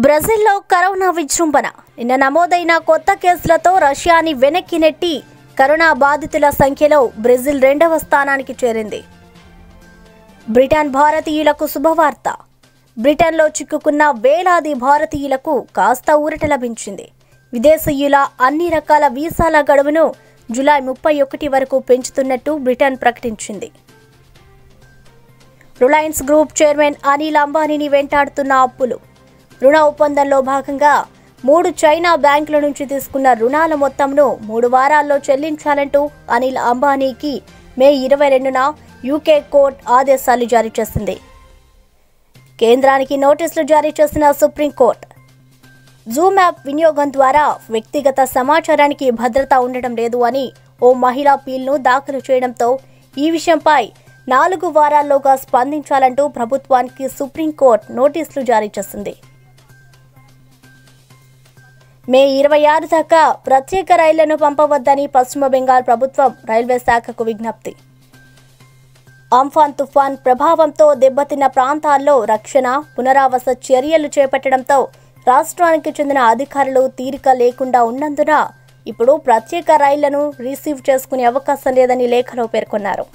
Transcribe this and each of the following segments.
బ్రెజిల్లో కరోనా విజృంభణ నిన్న నమోదైన కొత్త కేసులతో రష్యాని వెనక్కి నెట్టి కరోనా బాధితుల సంఖ్యలో బ్రెజిల్ రెండవ స్థానానికి చేరింది బ్రిటన్ భారతీయులకు శుభవార్త బ్రిటన్లో చిక్కుకున్న వేలాది భారతీయులకు కాస్త ఊరట లభించింది విదేశీయుల అన్ని రకాల వీసాల గడువును జూలై ముప్పై ఒకటి వరకు పెంచుతున్నట్టు బ్రిటన్ ప్రకటించింది రిలయన్స్ గ్రూప్ చైర్మన్ అనిల్ అంబానీని వెంటాడుతున్న అప్పులు రుణ ఒప్పందంలో భాగంగా మూడు చైనా బ్యాంకుల నుంచి తీసుకున్న రుణాల మొత్తంను మూడు వారాల్లో చెల్లించాలంటూ అనిల్ అంబానీకి మే ఇరవై రెండున యూకే కోర్టు ఆదేశాలు జారీ చేసింది కేంద్రానికి నోటీసులు జారీ చేసిన సుప్రీంకోర్టు జూమ్ యాప్ వినియోగం ద్వారా వ్యక్తిగత సమాచారానికి భద్రత ఉండడం లేదు అని ఓ మహిళా పీల్ను దాఖలు చేయడంతో ఈ విషయంపై నాలుగు వారాల్లోగా స్పందించాలంటూ ప్రభుత్వానికి సుప్రీంకోర్టు నోటీసులు జారీ చేసింది మే ఇరవై ఆరు దాకా ప్రత్యేక రైళ్లను పంపవద్దని పశ్చిమ బెంగాల్ ప్రభుత్వం రైల్వే శాఖకు విజ్ఞప్తి అంఫాన్ తుఫాన్ ప్రభావంతో దెబ్బతిన్న ప్రాంతాల్లో రక్షణ పునరావాస చర్యలు చేపట్టడంతో రాష్ట్రానికి చెందిన అధికారులు తీరిక లేకుండా ఉన్నందున ఇప్పుడు ప్రత్యేక రైళ్లను రిసీవ్ చేసుకునే అవకాశం లేదని లేఖలో పేర్కొన్నారు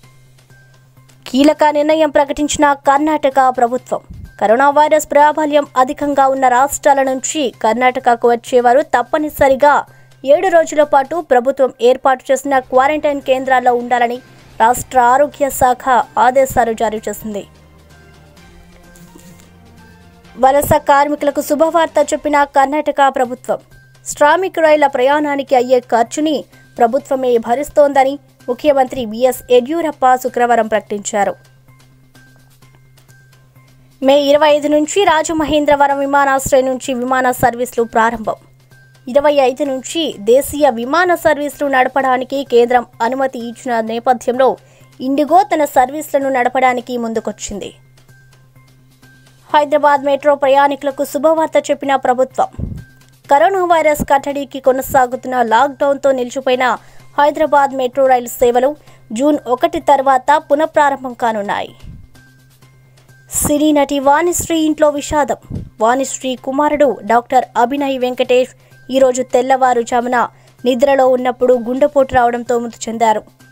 కీలక నిర్ణయం ప్రకటించిన కర్ణాటక ప్రభుత్వం కరోనా వైరస్ ప్రాబల్యం అధికంగా ఉన్న రాష్ట్రాల నుంచి కర్ణాటకకు వచ్చేవారు తప్పనిసరిగా ఏడు రోజుల పాటు ప్రభుత్వం ఏర్పాటు చేసిన క్వారంటైన్ కేంద్రాల్లో ఉండాలని రాష్ట్ర ఆరోగ్య శాఖ ఆదేశాలు జారీ చేసింది వలస కార్మికులకు శుభవార్త చెప్పిన కర్ణాటక ప్రభుత్వం శ్రామిక రైళ్ల ప్రయాణానికి అయ్యే ఖర్చుని ప్రభుత్వమే భరిస్తోందని ముఖ్యమంత్రి బిఎస్ యడ్యూరప్ప శుక్రవారం ప్రకటించారు మే ఇరవై ఐదు నుంచి రాజమహేంద్రవరం విమానాశ్రయం నుంచి విమాన సర్వీసులు ప్రారంభం ఇరవై ఐదు నుంచి దేశీయ విమాన సర్వీసులు నడపడానికి కేంద్రం అనుమతి ఇచ్చిన నేపథ్యంలో ఇండిగో తన సర్వీసులను నడపడానికి ముందుకొచ్చింది హైదరాబాద్ మెట్రో ప్రయాణికులకు శుభవార్త చెప్పిన ప్రభుత్వం కరోనా వైరస్ కట్టడికి కొనసాగుతున్న లాక్డౌన్తో నిలిచిపోయిన హైదరాబాద్ మెట్రో రైలు సేవలు జూన్ ఒకటి తర్వాత పునఃప్రారంభం కానున్నాయి సినీ నటి వాణిశ్రీ ఇంట్లో విషాదం వాణిశ్రీ కుమారుడు డాక్టర్ అభినయ్ వెంకటేష్ ఈరోజు తెల్లవారుజామున నిద్రలో ఉన్నప్పుడు గుండెపోటు రావడంతో మృతి చెందారు